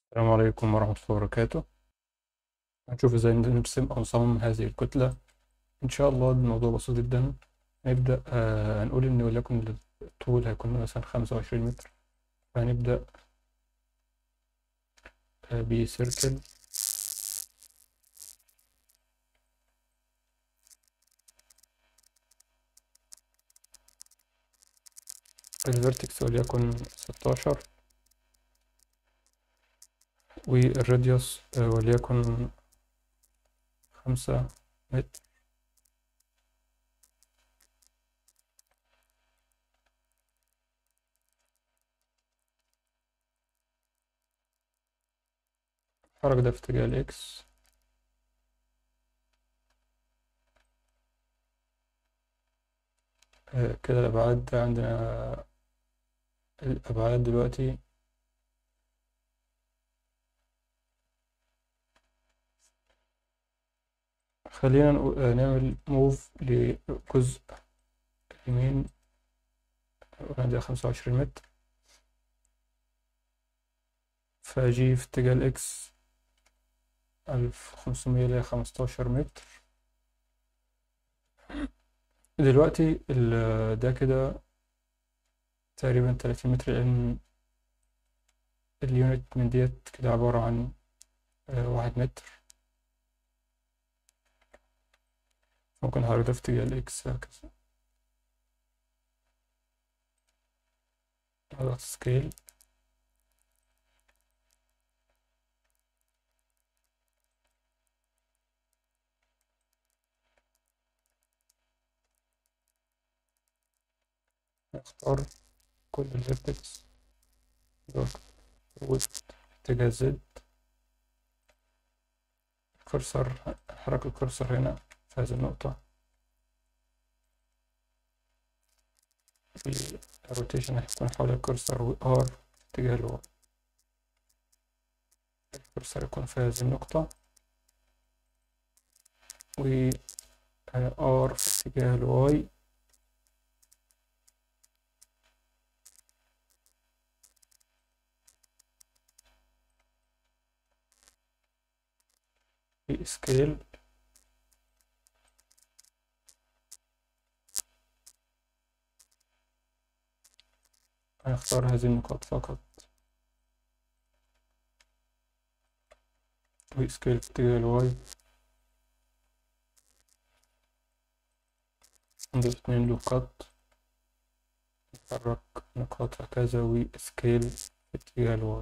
السلام عليكم ورحمة الله وبركاته هنشوف ازاي نرسم أو نصمم هذه الكتلة إن شاء الله الموضوع بسيط جدا هنبدأ آه هنقول إن وليكن الطول هيكون مثلا خمسة وعشرين متر فهنبدأ آه بسيركل الفيرتكس وليكن ستاشر والراديوس آه، وليكن خمسة متر الحركة ده في اتجاه الإكس آه، كده الأبعاد عندنا الأبعاد دلوقتي خلينا نقو- آه، نعمل موف لجزء اليمين عندي خمسة وعشرين متر فأجي في اتجاه الإكس ألف خمسمية لخمستاشر متر دلوقتي ال- ده كده تقريبا تلاتين متر لأن اليونت من ديت كده عبارة عن آه، واحد متر ممكن هحرك ده في اتجاه الإكس هكذا أضغط سكيل اختار كل الفيرتكس اتجاه زد الكرسر حرك الكرسر هنا في هذه النقطة الروتيشن هيكون حول الكرسر و R في اتجاه الواي الكرسر يكون في هذه النقطة و R في اتجاه الواي في سكيل هنختار هذه النقاط فقط وسكيل في اتجاه الواي نضيف اتنين لوكات نحرك نقاط هكذا وسكيل في اتجاه الواي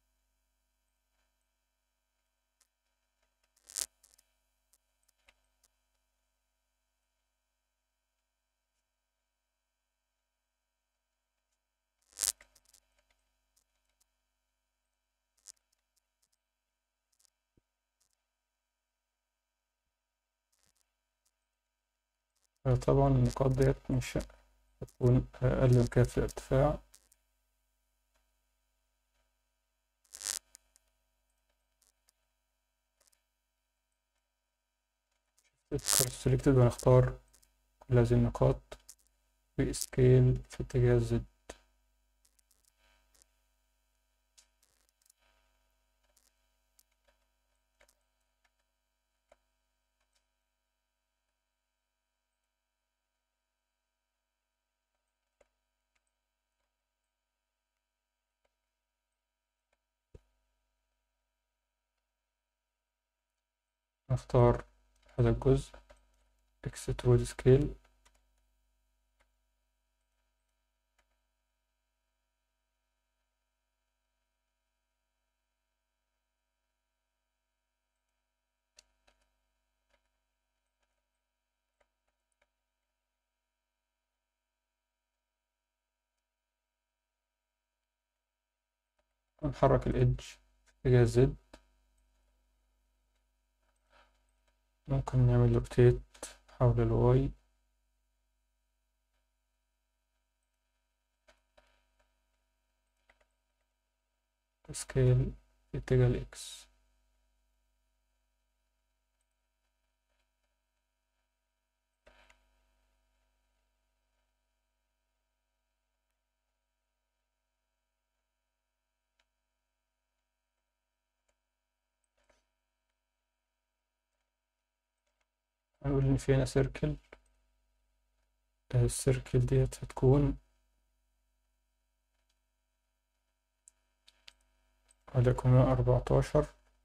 طبعا النقاط ديت مش هتكون أقل من كده في الارتفاع سيلكتد وهنختار كل هذه النقاط وسكيل في اتجاه زد نختار هذا الجزء اكسترود سكيل ونحرك الإدج في اتجاه زد ممكن نعمل روتيت حول الواي سكيل في اتجاه الإكس هنقول إن في هنا سيركل السيركل ديت هتكون وليكن هنا أربعتاشر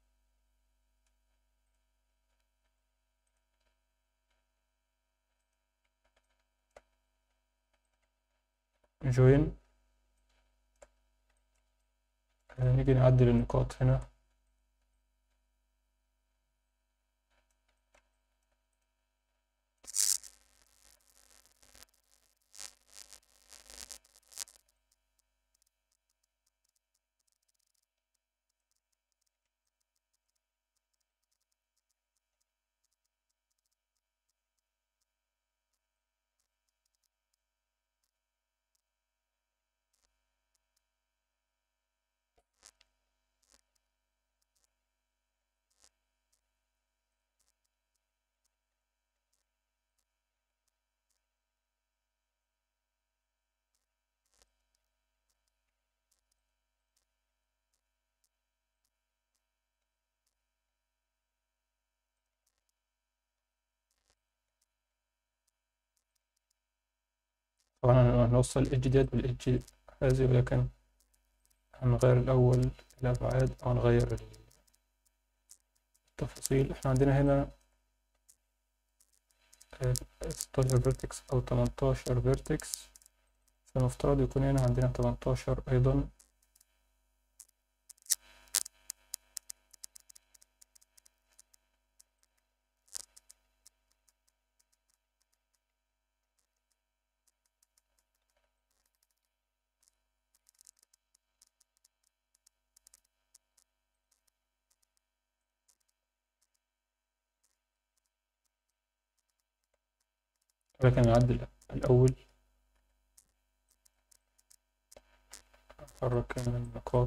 جوين نيجي نعدل النقاط هنا طبعا هنوصل الإدج ديت بالإدج هذه ولكن هنغير الأول الأبعاد أو هنغير التفاصيل احنا عندنا هنا ستاشر فيرتكس أو تمنتاشر فيرتكس فالمفترض يكون هنا عندنا تمنتاشر أيضا ولكن نعدل الأول أحرك النقاط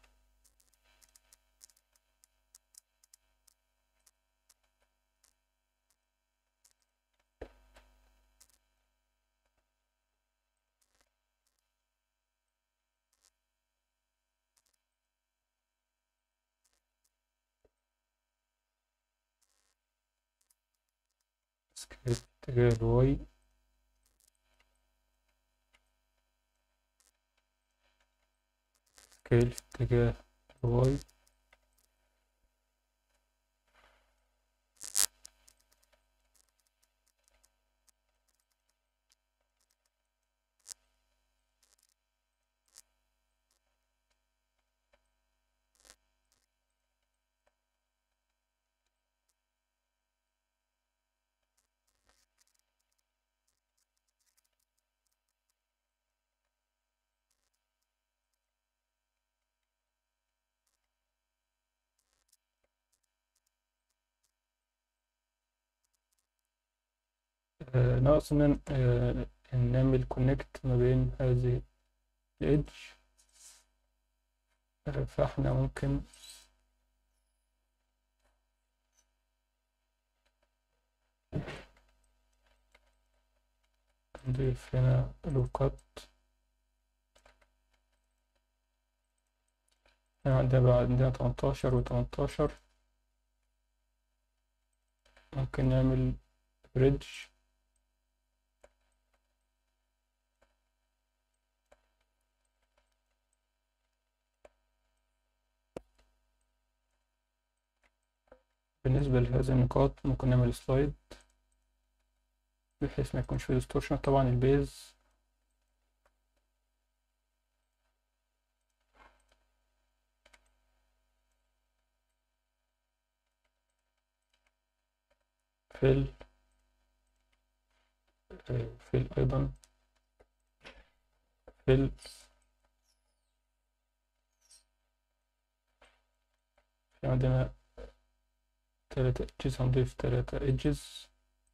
سكيل اتجاه الواي سكيل في اتجاه الواي آه، ناقص إن آه، إن نعمل كونكت ما بين هذه الإيدج فاحنا ممكن نضيف هنا لوكات هنا عندنا بقى عندنا تمنتاشر وتمنتاشر ممكن نعمل بريدج بالنسبة لهذه النقاط ممكن نعمل سلايد بحيث ما يكونش فيه ديستورشن طبعا البيز فيل فيل أيضا فيل في عندنا تلاتة edges هنضيف تلاتة edges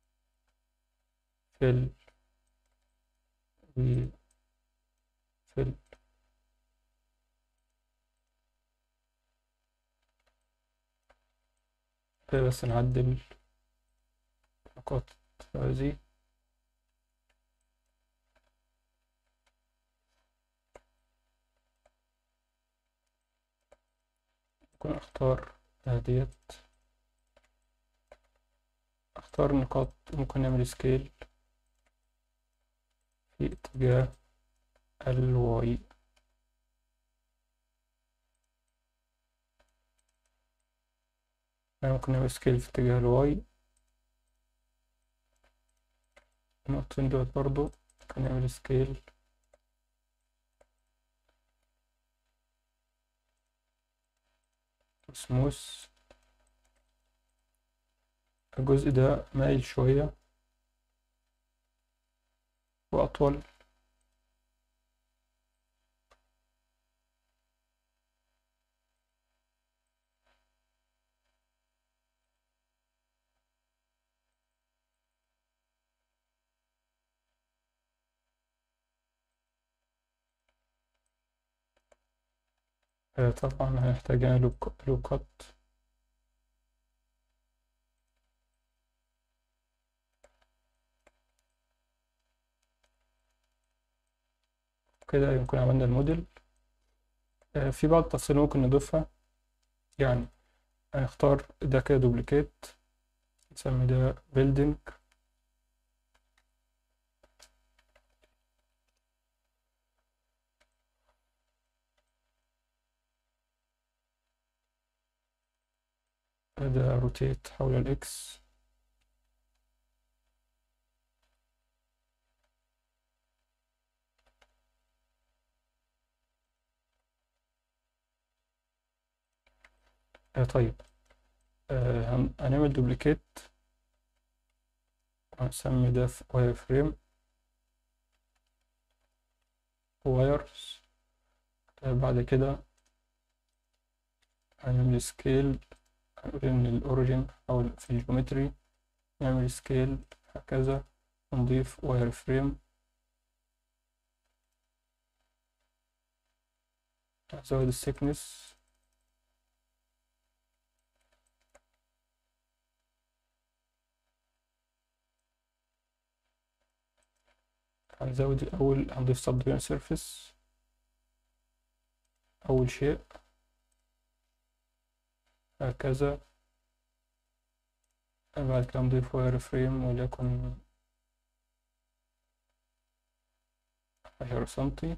فيل و فيل بس نعدل نقاط هذه ممكن اختار ديت اختار نقاط ممكن نعمل سكيل في اتجاه الواي ممكن نعمل سكيل في اتجاه الواي النقطتين دول برضو ممكن نعمل سكيل سموث الجزء ده مايل شوية وأطول آه، طبعا هنحتاج لوك لوكات كده يكون عملنا الموديل آه، في بعض التفاصيل ممكن نضيفها يعني هنختار ده كده دوبليكيت نسمي ده building ده روتيت حول الإكس آه طيب آه هن- هنعمل دوبليكيت هنسمي ده واير فريم وايرز بعد كده هنعمل سكيل هنقول إن الأوريجين أو في الجيومتري نعمل سكيل هكذا نضيف واير فريم هزود السكنس هنزود الأول هنضيف subdivision surface أول شيء هكذا بعد كده نضيف واير فريم وليكن عشرة سنتي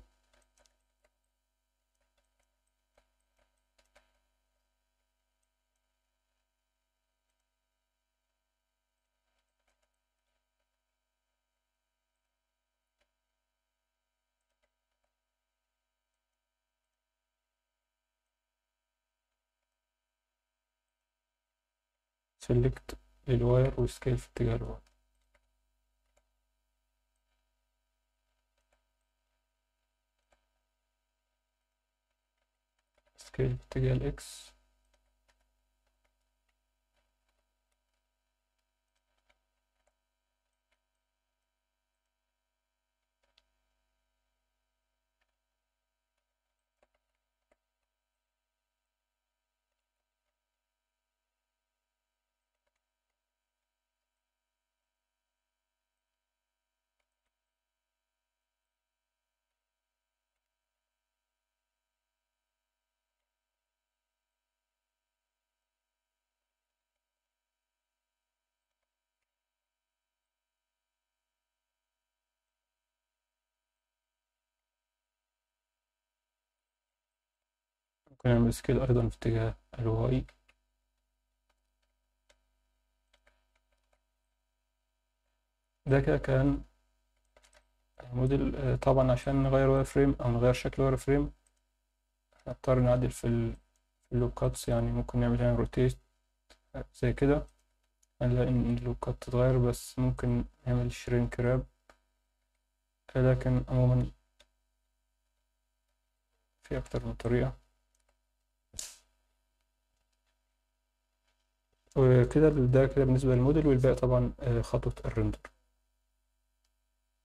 سيلكت للواير وسكيل في اتجاه الواير سكيل في اتجاه الإكس ممكن نعمل سكيل أيضا في اتجاه الواي ده كده كان الموديل آه، طبعا عشان نغير واير فريم أو نغير شكل واير فريم هنضطر نعدل في ال في اللوك كاتس يعني ممكن نعمل هنا روتيت زي كده هنلاقي إن اللوك كات تتغير بس ممكن نعمل شرينك راب لكن عموما في أكتر من طريقة وكده ده كده بالنسبة للموديل والباقي طبعا آه، خطوة الرندر